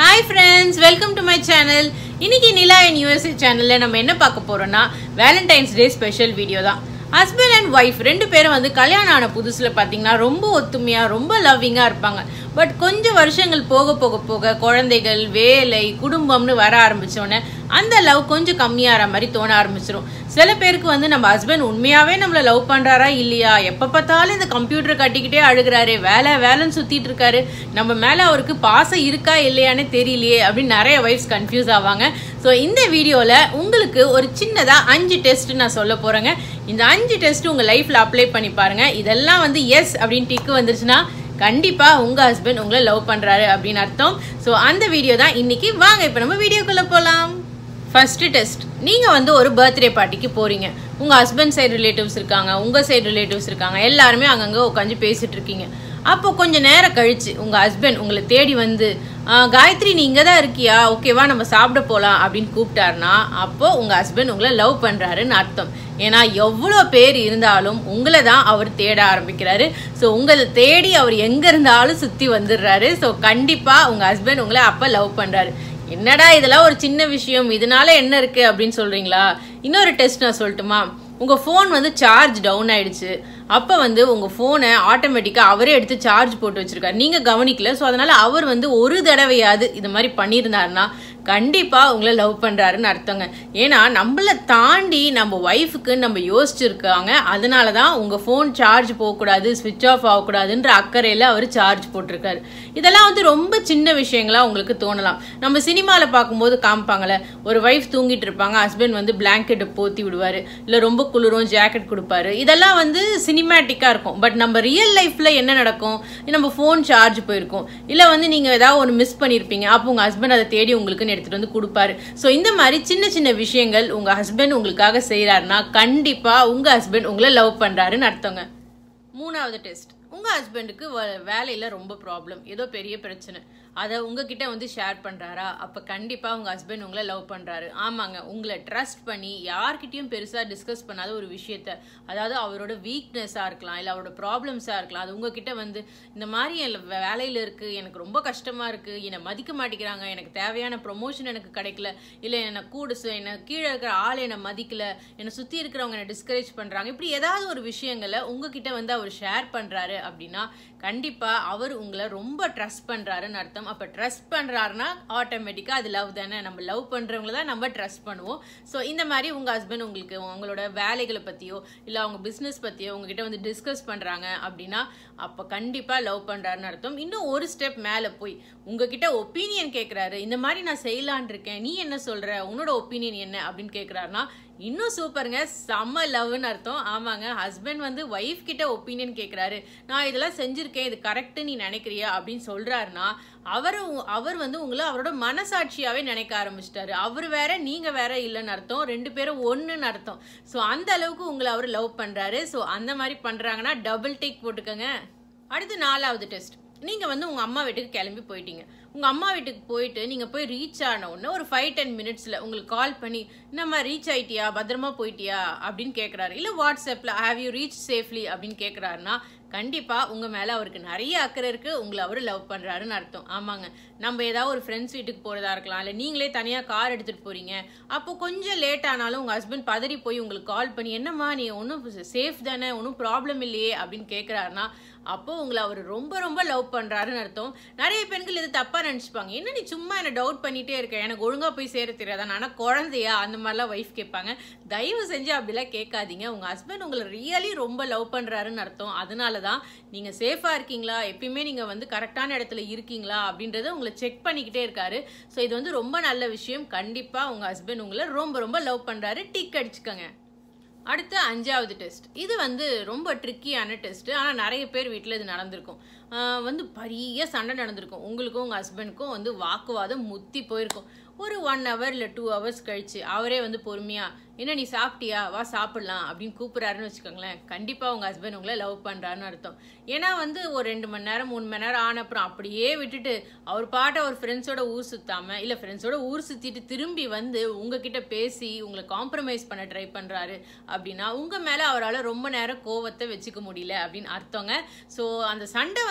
hi friends welcome to my channel இன்னைக்கு Nila in USA சேனலில் நம்ம என்ன பார்க்க போறோம்னா வேலண்டைன்ஸ் டே ஸ்பெஷல் வீடியோ தான் ஹஸ்பண்ட் அண்ட் ஒய்ஃப் ரெண்டு பேரும் வந்து கல்யாணம் ஆன புதுசில் பார்த்தீங்கன்னா ரொம்ப ஒத்துமையாக ரொம்ப லவ்விங்காக இருப்பாங்க பட் கொஞ்சம் வருஷங்கள் போக போக போக குழந்தைகள் வேலை குடும்பம்னு வர ஆரம்பிச்சோடனே அந்த லவ் கொஞ்சம் கம்மியாகிற மாதிரி தோண ஆரம்பிச்சிடும் சில பேருக்கு வந்து நம்ம ஹஸ்பண்ட் உண்மையாகவே நம்மளை லவ் பண்ணுறாரா இல்லையா எப்போ பார்த்தாலும் இந்த கம்ப்யூட்டர் கட்டிக்கிட்டே அழுகிறாரு வேலை வேலைன்னு சுற்றிட்டு இருக்காரு நம்ம மேலே அவருக்கு பாசம் இருக்கா இல்லையானே தெரியலையே அப்படின்னு நிறைய வைஃப்ஸ் கன்ஃபியூஸ் ஆவாங்க ஸோ இந்த வீடியோவில் உங்களுக்கு ஒரு சின்னதாக அஞ்சு டெஸ்ட் நான் சொல்ல போகிறேங்க இந்த அஞ்சு டெஸ்ட் உங்கள் லைஃப்பில் அப்ளை பண்ணி பாருங்கள் இதெல்லாம் வந்து எஸ் அப்படின்னு டிக்கு வந்துருச்சுன்னா கண்டிப்பாக உங்கள் ஹஸ்பண்ட் உங்களை லவ் பண்ணுறாரு அப்படின்னு அர்த்தம் ஸோ அந்த வீடியோ தான் இன்னைக்கு வாங்க இப்போ நம்ம வீடியோக்குள்ளே போகலாம் ஃபர்ஸ்ட் டெஸ்ட் நீங்கள் வந்து ஒரு பர்த்டே பார்ட்டிக்கு போகிறீங்க உங்கள் ஹஸ்பண்ட் சைடு ரிலேட்டிவ்ஸ் இருக்காங்க உங்கள் சைடு ரிலேட்டிவ்ஸ் இருக்காங்க எல்லாருமே அங்கங்கே உட்காந்து பேசிட்டு இருக்கீங்க அப்போ கொஞ்சம் நேரம் கழிச்சு உங்கள் ஹஸ்பண்ட் உங்களை தேடி வந்து "ஆ, காயத்ரி நீ இங்கே தான் இருக்கியா ஓகேவா நம்ம சாப்பிட போகலாம் அப்படின்னு கூப்பிட்டாருன்னா அப்போ உங்கள் ஹஸ்பண்ட் உங்களை லவ் பண்ணுறாருன்னு அர்த்தம் ஏன்னா எவ்வளோ பேர் இருந்தாலும் உங்களை தான் அவர் தேட ஆரம்பிக்கிறாரு ஸோ உங்களை தேடி அவர் எங்கே இருந்தாலும் சுற்றி வந்துடுறாரு ஸோ கண்டிப்பாக உங்கள் ஹஸ்பண்ட் உங்களை அப்போ லவ் பண்ணுறாரு என்னடா இதெல்லாம் ஒரு சின்ன விஷயம் இதனால என்ன இருக்கு அப்படின்னு சொல்றீங்களா இன்னொரு டெஸ்ட் நான் சொல்லட்டுமா உங்க ஃபோன் வந்து சார்ஜ் டவுன் ஆயிடுச்சு அப்போ வந்து உங்க ஃபோனை ஆட்டோமேட்டிக்காக அவரே எடுத்து சார்ஜ் போட்டு வச்சிருக்காரு நீங்க கவனிக்கல ஸோ அதனால அவர் வந்து ஒரு தடவையாவது இது மாதிரி பண்ணியிருந்தாருன்னா கண்டிப்பா உங்களை லவ் பண்றாருன்னு அர்த்தங்க ஏன்னா நம்மள தாண்டி நம்ம ஒய்ஃபுக்கு நம்ம யோசிச்சிருக்காங்க அதனால தான் உங்க ஃபோன் சார்ஜ் போகக்கூடாது ஸ்விட்ச் ஆஃப் ஆகக்கூடாதுன்ற அக்கறையில் அவர் சார்ஜ் போட்டிருக்காரு இதெல்லாம் வந்து ரொம்ப சின்ன விஷயங்களா உங்களுக்கு தோணலாம் நம்ம சினிமாவில் பார்க்கும்போது காமிப்பாங்கல்ல ஒரு ஒய்ஃப் தூங்கிட்டு இருப்பாங்க ஹஸ்பண்ட் வந்து பிளாங்கெட்டை போத்தி விடுவாரு இல்லை ரொம்ப குளிரும் ஜாக்கெட் கொடுப்பாரு இதெல்லாம் வந்து சினிமேட்டிக்காக இருக்கும் பட் நம்ம ரியல் லைஃப்பில் என்ன நடக்கும் நம்ம ஃபோன் சார்ஜ் போயிருக்கும் இல்லை வந்து நீங்கள் ஏதாவது ஒன்று மிஸ் பண்ணியிருப்பீங்க அப்போ உங்கள் ஹஸ்பண்ட் அதை தேடி உங்களுக்குன்னு எடுத்துகிட்டு வந்து கொடுப்பாரு ஸோ இந்த மாதிரி சின்ன சின்ன விஷயங்கள் உங்கள் ஹஸ்பண்ட் உங்களுக்காக செய்கிறாருன்னா கண்டிப்பாக உங்கள் ஹஸ்பண்ட் உங்களை லவ் பண்ணுறாருன்னு அர்த்தங்க மூணாவது டெஸ்ட் உங்கள் ஹஸ்பண்டுக்கு வேலையில் ரொம்ப ப்ராப்ளம் ஏதோ பெரிய பிரச்சனை அதை உங்ககிட்ட வந்து ஷேர் பண்ணுறாரா அப்போ கண்டிப்பாக உங்கள் ஹஸ்பண்ட் உங்களை லவ் பண்ணுறாரு ஆமாங்க உங்களை ட்ரஸ்ட் பண்ணி யார்கிட்டயும் பெருசாக டிஸ்கஸ் பண்ணாத ஒரு விஷயத்த அதாவது அவரோட வீக்னஸாக இருக்கலாம் இல்லை அவரோட ப்ராப்ளம்ஸாக இருக்கலாம் அது உங்ககிட்ட வந்து இந்த மாதிரி என் வேலையில் இருக்குது எனக்கு ரொம்ப கஷ்டமாக இருக்குது என்னை மதிக்க மாட்டேங்கிறாங்க எனக்கு தேவையான ப்ரொமோஷன் எனக்கு கிடைக்கல இல்லை என்னை கூட சு- என்னை கீழே இருக்கிற ஆள் என்னை மதிக்கல என்னை சுற்றி இருக்கிறவங்க என்னை டிஸ்கரேஜ் பண்ணுறாங்க இப்படி ஏதாவது ஒரு விஷயங்களை உங்ககிட்ட வந்து அவர் ஷேர் பண்ணுறாரு அப்படின்னா கண்டிப்பாக அவர் உங்களை ரொம்ப ட்ரஸ்ட் பண்ணுறாருன்னு அர்த்தம் அப்போ ட்ரஸ்ட் பண்ணுறாருன்னா ஆட்டோமேட்டிக்காக அது லவ் தானே நம்ம லவ் பண்ணுறவங்கள தான் நம்ம ட்ரஸ்ட் பண்ணுவோம் ஸோ இந்த மாதிரி உங்கள் ஹஸ்பண்ட் உங்களுக்கு உங்களோட வேலைகளை பற்றியோ இல்லை அவங்க பிஸ்னஸ் பற்றியோ உங்ககிட்ட வந்து டிஸ்கஸ் பண்ணுறாங்க அப்படின்னா அப்போ கண்டிப்பாக லவ் பண்ணுறாருன்னு அர்த்தம் இன்னும் ஒரு ஸ்டெப் மேலே போய் உங்ககிட்ட ஒப்பீனியன் கேட்குறாரு இந்த மாதிரி நான் செய்யலான் இருக்கேன் நீ என்ன சொல்கிற உன்னோட ஒப்பீனியன் என்ன அப்படின்னு கேட்குறாருன்னா இன்னும் சூப்பருங்க செம்ம லவ்னு அர்த்தம் ஆமாங்க ஹஸ்பண்ட் வந்து ஒய்ஃப் கிட்ட ஒப்பீனியன் கேட்குறாரு நான் இதெல்லாம் செஞ்சுருக்கேன் இது கரெக்டு நீ நினைக்கிறியா அப்படின்னு சொல்கிறாருன்னா அவர் உ- அவர் வந்து உங்களை அவரோட மனசாட்சியாவே நினைக்க ஆரம்பிச்சிட்டாரு அவர் வேற நீங்க வேற இல்லைன்னு அர்த்தம் ரெண்டு பேரும் ஒன்றுன்னு அர்த்தம் ஸோ அந்த அளவுக்கு உங்களை அவர் லவ் பண்றாரு ஸோ அந்த மாதிரி பண்றாங்கன்னா டபுள் டேக் போட்டுக்கோங்க அடுத்து நாலாவது டெஸ்ட் நீங்க வந்து உங்க அம்மா வீட்டுக்கு கிளம்பி போயிட்டீங்க உங்க அம்மா வீட்டுக்கு போயிட்டு நீங்க போய் ரீச் ஆன உடனே ஒரு ஃபைவ் டென் மினிட்ஸ்ல உங்களுக்கு கால் பண்ணி என்னம்மா ரீச் ஆயிட்டியா பத்திரமா போயிட்டியா அப்படின்னு கேட்குறாரு இல்லை வாட்ஸ்அப்ல ஹேவ் யூ ரீச் சேஃப்லி அப்படின்னு கேட்குறாருன்னா கண்டிப்பா உங்க மேல அவருக்கு நிறைய அக்கறை இருக்கு உங்களை அவர் லவ் பண்றாருன்னு அர்த்தம் ஆமாங்க நம்ம ஏதாவது ஒரு ஃப்ரெண்ட்ஸ் வீட்டுக்கு போறதா இருக்கலாம் இல்ல நீங்களே தனியா கார் எடுத்துட்டு போறீங்க அப்போ கொஞ்சம் லேட் ஆனாலும் உங்க ஹஸ்பண்ட் பதறி போய் உங்களுக்கு கால் பண்ணி என்னம்மா நீ ஒன்றும் சேஃப் தானே ஒன்றும் ப்ராப்ளம் இல்லையே அப்படின்னு கேட்குறாருன்னா அப்போ உங்களை அவர் ரொம்ப ரொம்ப லவ் பண்றாருன்னு அர்த்தம் நிறைய பெண்கள் இது தப்பா நினைச்சுப்பாங்க என்ன நீ சும்மா என்ன டவுட் பண்ணிட்டே இருக்க எனக்கு ஒழுங்கா போய் சேர தெரியாதா நான் குழந்தையா அந்த மாதிரிலாம் ஒய்ஃப் கேட்பாங்க தயவு செஞ்சு அப்படிலாம் கேட்காதீங்க உங்க ஹஸ்பண்ட் உங்களை ரியலி ரொம்ப லவ் பண்றாருன்னு அர்த்தம் அதனால தான் நீங்க சேஃபா இருக்கீங்களா எப்பயுமே நீங்க வந்து கரெக்டான இடத்துல இருக்கீங்களா அப்படின்றத உங்களை செக் பண்ணிக்கிட்டே இருக்காரு ஸோ இது வந்து ரொம்ப நல்ல விஷயம் கண்டிப்பா உங்க ஹஸ்பண்ட் உங்களை ரொம்ப ரொம்ப லவ் பண்றாரு டிக் அடிச்சுக்கோங்க அடுத்து அஞ்சாவது டெஸ்ட் இது வந்து ரொம்ப ட்ரிக்கியான டெஸ்ட் ஆனால் நிறைய பேர் வீட்டில் இது நடந்திருக்கும் ஆஹ் வந்து பெரிய சண்டை நடந்திருக்கும் உங்களுக்கும் உங்கள் ஹஸ்பண்டுக்கும் வந்து வாக்குவாதம் முத்தி போயிருக்கும் ஒரு ஒன் ஹவர் இல்லை டூ ஹவர்ஸ் கழிச்சு அவரே வந்து பொறுமையா என்ன நீ சாப்பிட்டியா வா சாப்பிடலாம் அப்படின்னு கூப்பிட்றாருன்னு வச்சுக்கோங்களேன் கண்டிப்பாக உங்கள் ஹஸ்பண்ட் உங்களை லவ் பண்ணுறாருன்னு அர்த்தம் ஏன்னா வந்து ஒரு ரெண்டு மணி நேரம் மூணு மணி நேரம் ஆன அப்புறம் அப்படியே விட்டுட்டு அவர் பாட்டை அவர் ஃப்ரெண்ட்ஸோட ஊர் சுத்தாம இல்லை ஃப்ரெண்ட்ஸோட ஊர் சுற்றிட்டு திரும்பி வந்து உங்ககிட்ட பேசி உங்களை காம்ப்ரமைஸ் பண்ண ட்ரை பண்ணுறாரு அப்படின்னா உங்கள் மேலே அவரால் ரொம்ப நேரம் கோவத்தை வச்சுக்க முடியல அப்படின்னு அர்த்தங்க ஸோ அந்த சண்டை வந்து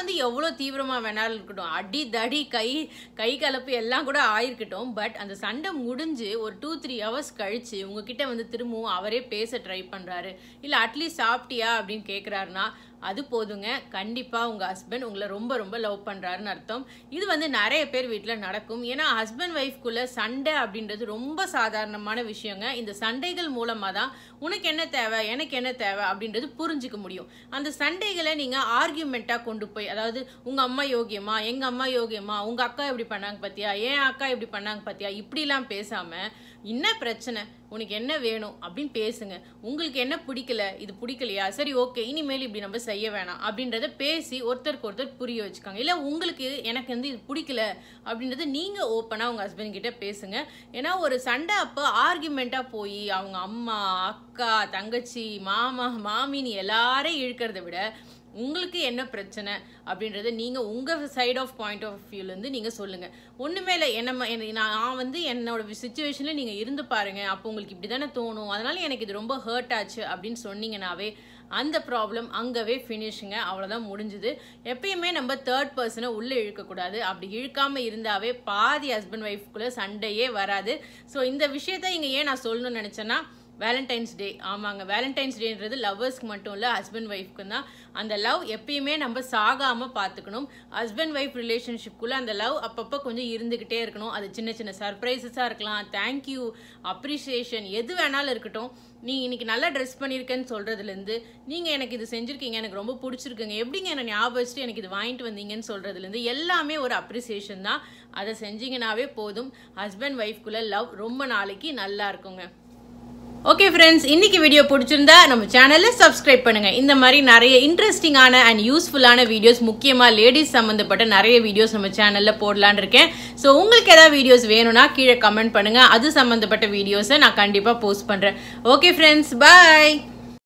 வந்து எவ்வளோ தீவிரமாக வேணாலும் இருக்கட்டும் அடி தடி கை கை கலப்பு எல்லாம் கூட ஆயிருக்கட்டும் பட் அந்த சண்டை முடிஞ்சு ஒரு டூ த்ரீ ஹவர்ஸ் கழிச்சு உங்ககிட்ட வந்து திரும்பவும் அவரே பேச ட்ரை பண்ணுறாரு இல்லை அட்லீஸ்ட் சாப்பிட்டியா அப்படின்னு கேட்குறாருன்னா அது போதுங்க கண்டிப்பாக உங்கள் ஹஸ்பண்ட் உங்களை ரொம்ப ரொம்ப லவ் பண்ணுறாருன்னு அர்த்தம் இது வந்து நிறைய பேர் வீட்டில் நடக்கும் ஏன்னா ஹஸ்பண்ட் ஒய்ஃப்குள்ளே சண்டை அப்படின்றது ரொம்ப சாதாரணமான விஷயங்க இந்த சண்டைகள் மூலமாக தான் உனக்கு என்ன தேவை எனக்கு என்ன தேவை அப்படின்றது புரிஞ்சுக்க முடியும் அந்த சண்டைகளை நீங்கள் ஆர்கியூமெண்ட்டாக கொண்டு போய் அதாவது உங்கள் அம்மா யோகியமா எங்கள் அம்மா யோகியமா உங்கள் அக்கா எப்படி பண்ணாங்க பார்த்தியா ஏன் அக்கா எப்படி பண்ணாங்க பார்த்தியா இப்படிலாம் பேசாமல் என்ன பிரச்சனை உனக்கு என்ன வேணும் அப்படின்னு பேசுங்க உங்களுக்கு என்ன பிடிக்கல இது பிடிக்கலையா சரி ஓகே இனிமேல் இப்படி நம்ம செய்ய வேணாம் அப்படின்றத பேசி ஒருத்தருக்கு ஒருத்தர் புரிய வச்சுக்காங்க இல்லை உங்களுக்கு எனக்கு வந்து இது பிடிக்கல அப்படின்றத நீங்கள் ஓப்பனாக உங்கள் ஹஸ்பண்ட் கிட்ட பேசுங்க ஏன்னா ஒரு சண்டை அப்போ ஆர்குமெண்ட்டாக போய் அவங்க அம்மா அக்கா தங்கச்சி மாமா மாமின்னு எல்லாரையும் இழுக்கிறத விட உங்களுக்கு என்ன பிரச்சனை அப்படின்றத நீங்கள் உங்கள் சைட் ஆஃப் பாயிண்ட் ஆஃப் வியூலேருந்து நீங்கள் சொல்லுங்கள் ஒன்றுமே இல்லை என்ன என்ன- நான் வந்து என்னோட சுச்சுவேஷனில் நீங்கள் இருந்து பாருங்க அப்போ உங்களுக்கு இப்படி தானே தோணும் அதனால எனக்கு இது ரொம்ப ஹர்ட் ஆச்சு அப்படின்னு சொன்னீங்கன்னாவே அந்த ப்ராப்ளம் அங்கவே ஃபினிஷுங்க அவ்வளோதான் முடிஞ்சுது எப்பயுமே நம்ம தேர்ட் பர்சனை உள்ளே இழுக்கக்கூடாது அப்படி இழுக்காமல் இருந்தாவே பாதி ஹஸ்பண்ட் ஒய்ஃப்குள்ளே சண்டையே வராது ஸோ இந்த விஷயத்த இங்கே ஏன் நான் சொல்லணும்னு நினச்சேன்னா வேலண்டைன்ஸ் டே ஆமாங்க வேலண்டைன்ஸ் டேன்றது லவ்வர்ஸ்க்கு மட்டும் இல்லை ஹஸ்பண்ட் ஒய்ஃப்க்கு தான் அந்த லவ் எப்பயுமே நம்ம சாகாமல் பார்த்துக்கணும் ஹஸ்பண்ட் ஒய்ஃப் ரிலேஷன்ஷிப்குள்ளே அந்த லவ் அப்பப்போ கொஞ்சம் இருந்துக்கிட்டே இருக்கணும் அது சின்ன சின்ன சர்ப்ரைசஸாக இருக்கலாம் தேங்க்யூ அப்ரிசியேஷன் எது வேணாலும் இருக்கட்டும் நீ இன்னைக்கு நல்லா ட்ரெஸ் பண்ணியிருக்கேன்னு சொல்கிறதுலேருந்து நீங்கள் எனக்கு இது செஞ்சுருக்கீங்க எனக்கு ரொம்ப பிடிச்சிருக்குங்க எப்படிங்க என்ன ஞாபகம் வச்சுட்டு எனக்கு இது வாங்கிட்டு வந்தீங்கன்னு சொல்கிறதுலேருந்து எல்லாமே ஒரு அப்ரிசியேஷன் தான் அதை செஞ்சீங்கன்னாவே போதும் ஹஸ்பண்ட் ஒய்ஃப்குள்ளே லவ் ரொம்ப நாளைக்கு நல்லா இருக்குங்க ஓகே ஃப்ரெண்ட்ஸ் இன்னைக்கு வீடியோ பிடிச்சிருந்தா நம்ம சேனலை சப்ஸ்கிரைப் பண்ணுங்க இந்த மாதிரி நிறைய இன்ட்ரெஸ்டிங்கான அண்ட் யூஸ்ஃபுல்லான வீடியோஸ் முக்கியமாக லேடிஸ் சம்மந்தப்பட்ட நிறைய வீடியோஸ் நம்ம சேனலில் போடலான்னு இருக்கேன் ஸோ உங்களுக்கு ஏதாவது வீடியோஸ் வேணும்னா கீழே கமெண்ட் பண்ணுங்க அது சம்மந்தப்பட்ட வீடியோஸை நான் கண்டிப்பாக போஸ்ட் பண்ணுறேன் ஓகே ஃப்ரெண்ட்ஸ் பாய்